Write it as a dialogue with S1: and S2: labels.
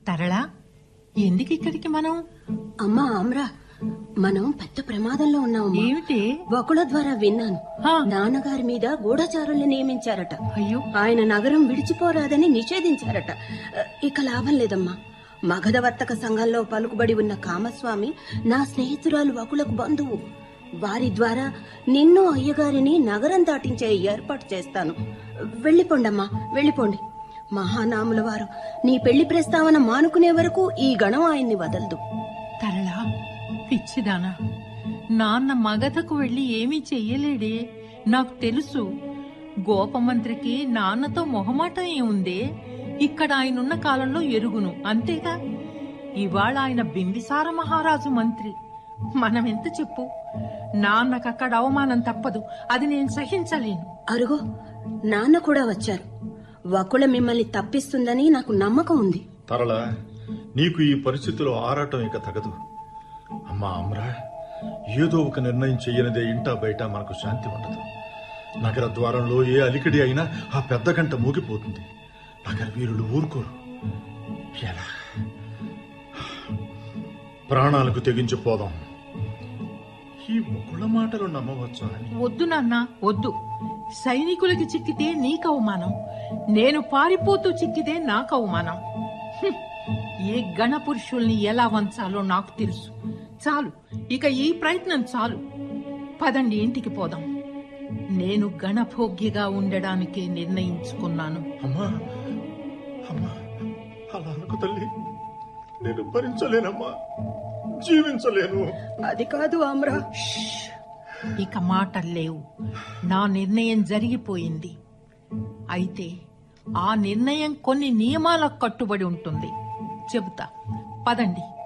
S1: తరళా ఎందుకు ఇక్కడికి మనం
S2: అమ్మా ఆమ్రా మనం పెద్ద ప్రమాదంలో ఉన్నామమ్మా
S1: ఏమిటి
S2: వకుల ద్వారా విన్నాను
S1: ఆ.
S2: నాన్నగారి మీద గూఢచారుల్ని నియమించారట
S1: అయ్యో
S2: ఆయన నగరం విడిచిపోరాదని నిషేధించారట ఇక లాభం లేదమ్మా మగధ వర్తక సంఘంలో పలుకుబడి ఉన్న కామస్వామి నా స్నేహితురాలు వకులకు బంధువు వారి ద్వారా నిన్ను అయ్యగారిని నగరం దాటించే ఏర్పాటు చేస్తాను వెళ్ళిపోండమ్మా వెళ్ళిపోండి మహానాముల వారు నీ పెళ్లి ప్రస్తావన మానుకునే వరకు ఈ గణం ఆయన్ని వదలదు
S1: తరళా పిచ్చిదానా నాన్న మగధకు వెళ్లి ఏమీ చెయ్యలేడే నాకు తెలుసు గోపమంత్రికి నాన్నతో మొహమాటం ఏముందే ఇక్కడ ఆయనున్న కాలంలో ఎరుగును అంతేగా ఇవాళ ఆయన బింబిసార మహారాజు మంత్రి మనమెంత చెప్పు నాన్నకక్కడ అవమానం తప్పదు అది నేను సహించలేను
S2: అరుగో నాన్న కూడా వచ్చారు వకుల మిమ్మల్ని తప్పిస్తుందని నాకు నమ్మకం ఉంది
S3: తరళ నీకు ఈ పరిస్థితిలో ఆరాటం ఇక తగదు అమ్మా అమ్రా ఏదో ఒక నిర్ణయం చెయ్యనిదే ఇంటా బయట మనకు శాంతి ఉండదు నగర ద్వారంలో ఏ అలికిడి అయినా ఆ పెద్ద గంట మోగిపోతుంది నగర వీరులు ఊరుకోరు ఎలా ప్రాణాలకు తెగించిపోదాం ఈ ముకుళ్ళ మాటలు నమ్మవచ్చా అని
S1: వద్దు నాన్న వద్దు సైనికులకి చిక్కితే నీకు అవమానం నేను పారిపోతూ చిక్కితే నాకు అవమానం హ్మ్. ఏ గణ పురుషుల్ని ఎలా వంచాలో నాకు తెలుసు చాలు ఇక ఈ ప్రయత్నం చాలు పదండి ఇంటికి పోదాం నేను గణభోగ్యగా ఉండడానికే నిర్ణయించుకున్నాను
S3: అమ్మా అమ్మా అలా అనుకు తల్లి నేను భరించలేనమ్మా జీవించలేను
S2: అది కాదు ఆమ్రా
S1: ఇక మాటలు లేవు నా నిర్ణయం జరిగిపోయింది అయితే ఆ నిర్ణయం కొన్ని నియమాలకు కట్టుబడి ఉంటుంది చెబుతా పదండి